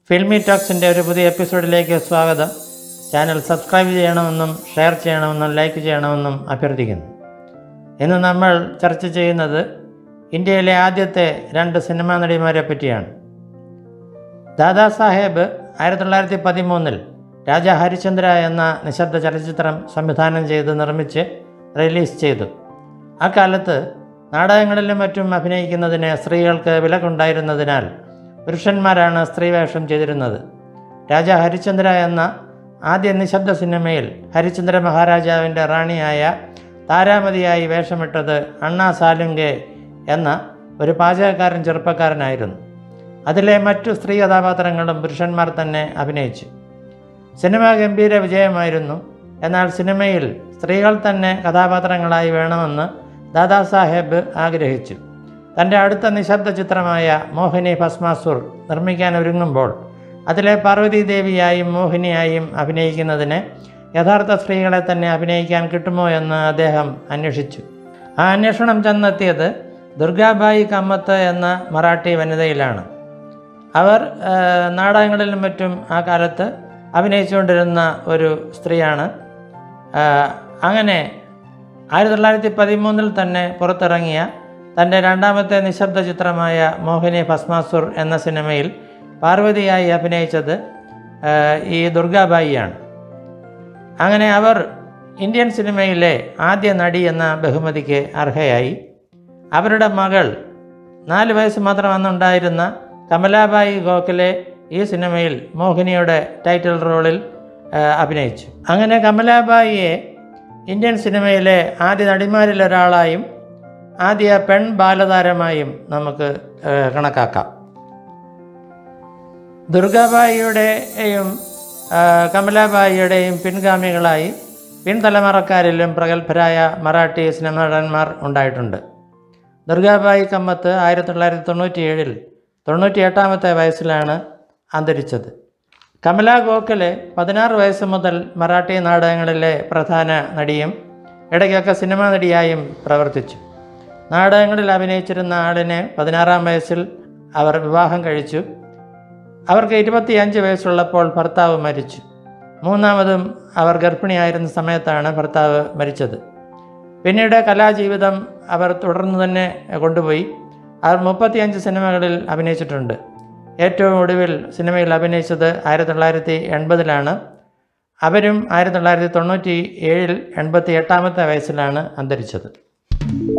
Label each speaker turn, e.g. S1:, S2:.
S1: filmy ടോക്സിൻ്റെ ഒരു പുതിയ എപ്പിസോഡിലേക്ക് സ്വാഗതം ചാനൽ സബ്സ്ക്രൈബ് ചെയ്യണമെന്നും ഷെയർ ചെയ്യണമെന്നും ലൈക്ക് ചെയ്യണമെന്നും അഭ്യർത്ഥിക്കുന്നു ഇന്ന് നമ്മൾ ചർച്ച ചെയ്യുന്നത് ഇന്ത്യയിലെ ആദ്യത്തെ രണ്ട് സിനിമാ നടിമാരെ പറ്റിയാണ് ദാദാ സാഹേബ് ആയിരത്തി തൊള്ളായിരത്തി പതിമൂന്നിൽ രാജ ഹരിചന്ദ്ര എന്ന നിശബ്ദ ചലച്ചിത്രം സംവിധാനം ചെയ്ത് നിർമ്മിച്ച് റിലീസ് ചെയ്തു അക്കാലത്ത് നാടകങ്ങളിലും മറ്റും അഭിനയിക്കുന്നതിന് സ്ത്രീകൾക്ക് വിലക്കുണ്ടായിരുന്നതിനാൽ പുരുഷന്മാരാണ് സ്ത്രീവേഷം ചെയ്തിരുന്നത് രാജ ഹരിചന്ദ്ര എന്ന ആദ്യ നിശബ്ദ സിനിമയിൽ ഹരിചന്ദ്ര മഹാരാജാവിൻ്റെ റാണിയായ താരാമതിയായി വേഷമിട്ടത് അണ്ണാ സാലുങ്കെ എന്ന ഒരു പാചകക്കാരൻ ചെറുപ്പക്കാരനായിരുന്നു അതിലെ മറ്റു സ്ത്രീ കഥാപാത്രങ്ങളും പുരുഷന്മാർ തന്നെ അഭിനയിച്ചു സിനിമ ഗംഭീര വിജയമായിരുന്നു എന്നാൽ സിനിമയിൽ സ്ത്രീകൾ തന്നെ കഥാപാത്രങ്ങളായി വേണമെന്ന് ദാദാ സാഹേബ് ആഗ്രഹിച്ചു തൻ്റെ അടുത്ത നിശബ്ദ ചിത്രമായ മോഹിനി ഭസ്മാസുർ നിർമ്മിക്കാൻ ഒരുങ്ങുമ്പോൾ അതിലെ പാർവതി ദേവിയായും മോഹിനിയായും അഭിനയിക്കുന്നതിന് യഥാർത്ഥ സ്ത്രീകളെ തന്നെ അഭിനയിക്കാൻ കിട്ടുമോ എന്ന് അദ്ദേഹം അന്വേഷിച്ചു ആ അന്വേഷണം ചെന്നെത്തിയത് ദുർഗാബായി കമ്മത്ത് എന്ന മറാഠി വനിതയിലാണ് അവർ ആ, നാടകങ്ങളിലും മറ്റും ആ കാലത്ത് അഭിനയിച്ചുകൊണ്ടിരുന്ന ഒരു സ്ത്രീയാണ് ആ, അങ്ങനെ ആയിരത്തി തൊള്ളായിരത്തി പതിമൂന്നിൽ തന്നെ പുറത്തിറങ്ങിയ തൻ്റെ രണ്ടാമത്തെ നിശബ്ദ ചിത്രമായ മോഹിനി ഭസ്മാസുർ എന്ന സിനിമയിൽ പാർവതിയായി അഭിനയിച്ചത് ആ, ഈ ദുർഗാബായിയാണ് അങ്ങനെ അവർ ഇന്ത്യൻ സിനിമയിലെ ആദ്യ നടി എന്ന ബഹുമതിക്ക് അർഹയായി അവരുടെ മകൾ നാല് വയസ്സ് മാത്രം അന്നുണ്ടായിരുന്ന കമലാബായി ഗോഖലെ ഈ സിനിമയിൽ മോഹിനിയുടെ ടൈറ്റിൽ റോളിൽ ആ, അഭിനയിച്ചു അങ്ങനെ കമലാബായിയെ ഇന്ത്യൻ സിനിമയിലെ ആദ്യ നടിമാരിൽ ഒരാളായും ആദ്യ പെൺ ബാലതാരമായും നമുക്ക് ആ, കണക്കാക്കാം ദുർഗാബായിയുടെയും ആ, കമലാബായിയുടെയും പിൻഗാമികളായി പിൻതലമുറക്കാരിലും പ്രഗത്ഭരായ മറാഠി സിനിമാ നടന്മാർ ഉണ്ടായിട്ടുണ്ട് ദുർഗാബായി കമ്മത്ത് ആയിരത്തി തൊള്ളായിരത്തി തൊണ്ണൂറ്റി ഏഴിൽ തൊണ്ണൂറ്റി എട്ടാമത്തെ വയസ്സിലാണ് അന്തരിച്ചത് കമല ഗോഖലെ പതിനാറ് വയസ്സ് മുതൽ മറാഠി നാടകങ്ങളിലെ പ്രധാന നടിയും ഇടയ്ക്കൊക്കെ സിനിമാ നടിയായും പ്രവർത്തിച്ചു നാടകങ്ങളിൽ അഭിനയിച്ചിരുന്ന ആളിനെ പതിനാറാം വയസ്സിൽ അവർ വിവാഹം കഴിച്ചു അവർക്ക് ഇരുപത്തിയഞ്ച് വയസ്സുള്ളപ്പോൾ ഭർത്താവ് മരിച്ചു മൂന്നാമതും അവർ ഗർഭിണിയായിരുന്ന സമയത്താണ് ഭർത്താവ് മരിച്ചത് പിന്നീട് കലാജീവിതം അവർ തുടർന്ന് തന്നെ കൊണ്ടുപോയി അവർ മുപ്പത്തിയഞ്ച് സിനിമകളിൽ അഭിനയിച്ചിട്ടുണ്ട് ഏറ്റവും ഒടുവിൽ സിനിമയിൽ അഭിനയിച്ചത് ആയിരത്തി തൊള്ളായിരത്തി എൺപതിലാണ് അവരും ആയിരത്തി തൊള്ളായിരത്തി തൊണ്ണൂറ്റി ഏഴിൽ എൺപത്തി എട്ടാമത്തെ വയസ്സിലാണ് അന്തരിച്ചത്